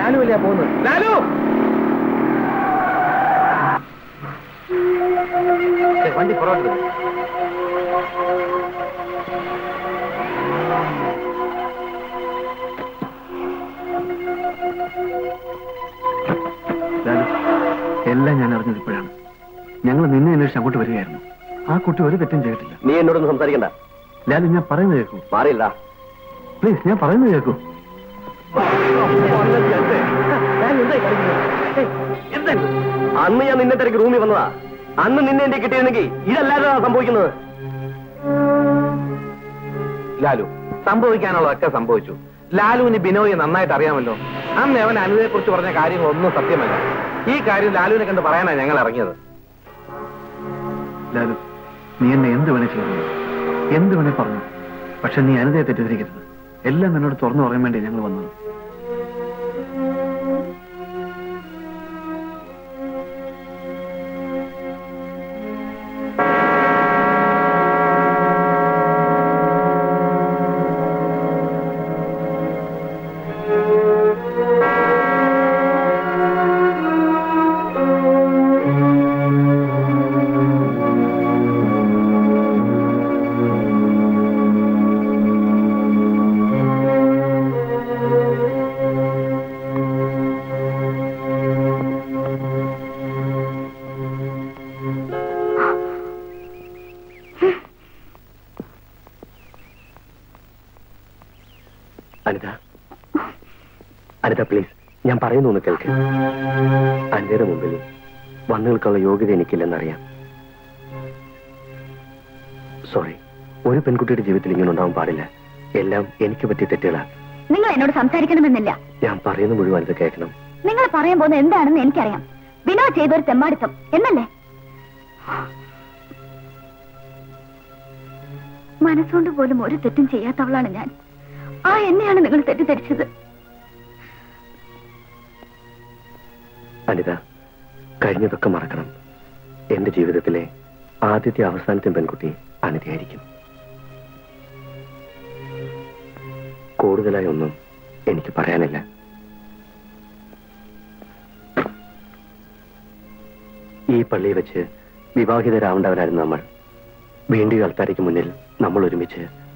ലാലു അല്ലേ പോകുന്നത് ലാലു ഏ, വണ്ടി പുറകോട്ട് വിട്. ലാലു എല്ലാം ഞാൻ അറിഞ്ഞത് ഇപ്പോഴാണ് ഞങ്ങൾ നിന്നെ അന്വേഷിച്ച് അങ്ങോട്ട് വരികയായിരുന്നു ആ കുട്ടി ഒരു തെറ്റും ചെയ്തിട്ടില്ല നീ എന്നോടൊന്നും സംസാരിക്കണ്ട ലാലു ഞാൻ പറയുന്നത് കേൾക്കൂ മാറിയില്ല പ്ലീസ് ഞാൻ പറയുന്നത് കേൾക്കൂ അന്ന് ഞാൻ നിന്നെ തിരക്ക് റൂമിൽ വന്നതാ അന്ന് നിന്നെ എന്റെ കിട്ടിയിരുന്നെങ്കിൽ ഇതല്ലാതെ സംഭവിക്കുന്നത് ലാലു സംഭവിക്കാനുള്ളതൊക്കെ സംഭവിച്ചു ലാലുവിന് ബിനോയെ നന്നായിട്ട് അറിയാമല്ലോ അന്ന് അവൻ അനുവയെ കുറിച്ച് പറഞ്ഞ കാര്യങ്ങളൊന്നും സത്യമല്ല ഈ കാര്യം ലാലുവിനെ കണ്ട് പറയാനാണ് ഞങ്ങൾ ഇറങ്ങിയത് ലാലു നീ എന്നെ എന്ത് വേണേ ചെയ്യുന്നു എന്ത് വേണേ പറഞ്ഞു പക്ഷെ നീ അനിതയെ തെറ്റിദ്ധരിക്കരുത് എല്ലാം എന്നോട് തുറന്നു പറയാൻ വേണ്ടി ഞങ്ങൾ വന്നത് അനിത അനിത പ്ലീസ് ഞാൻ പറയുന്നു ഒന്ന് കേൾക്ക് അനിതയുടെ മുമ്പിൽ വന്നു നിൽക്കാനുള്ള യോഗ്യത എനിക്കില്ലെന്നറിയാം സോറി ഒരു പെൺകുട്ടിയുടെ ജീവിതത്തിൽ ഇങ്ങനെ ഉണ്ടാവാൻ പാടില്ല എല്ലാം എനിക്ക് പറ്റിയ തെറ്റുകളാണ് നിങ്ങൾ എന്നോട് സംസാരിക്കണമെന്നില്ല ഞാൻ പറയുന്ന മുഴുവൻ അനിത കേൾക്കണം നിങ്ങൾ പറയാൻ പോകുന്നത് എന്താണെന്ന് എനിക്കറിയാം വിനോദ് ചെയ്തൊരു തെമ്മാടിത്തം എന്നല്ലേ മനസ്സുകൊണ്ട് പോലും ഒരു തെറ്റും ചെയ്യാത്തവളാണ് ഞാൻ ആ എന്നെയാണ് നിങ്ങൾ തെറ്റിദ്ധരിച്ചത് അനിത കഴിഞ്ഞതൊക്കെ മറക്കണം എന്റെ ജീവിതത്തിലെ ആദ്യത്തെ അവസാനത്തെ പെൺകുട്ടി അനിതയായിരിക്കും കൂടുതലായി ഒന്നും എനിക്ക് പറയാനില്ല ഈ പള്ളിയിൽ വെച്ച് വിവാഹിതരാവേണ്ടവരായിരുന്നു നമ്മൾ വീണ്ടും അൽത്താരയ്ക്ക് മുന്നിൽ നമ്മൾ ഒരുമിച്ച്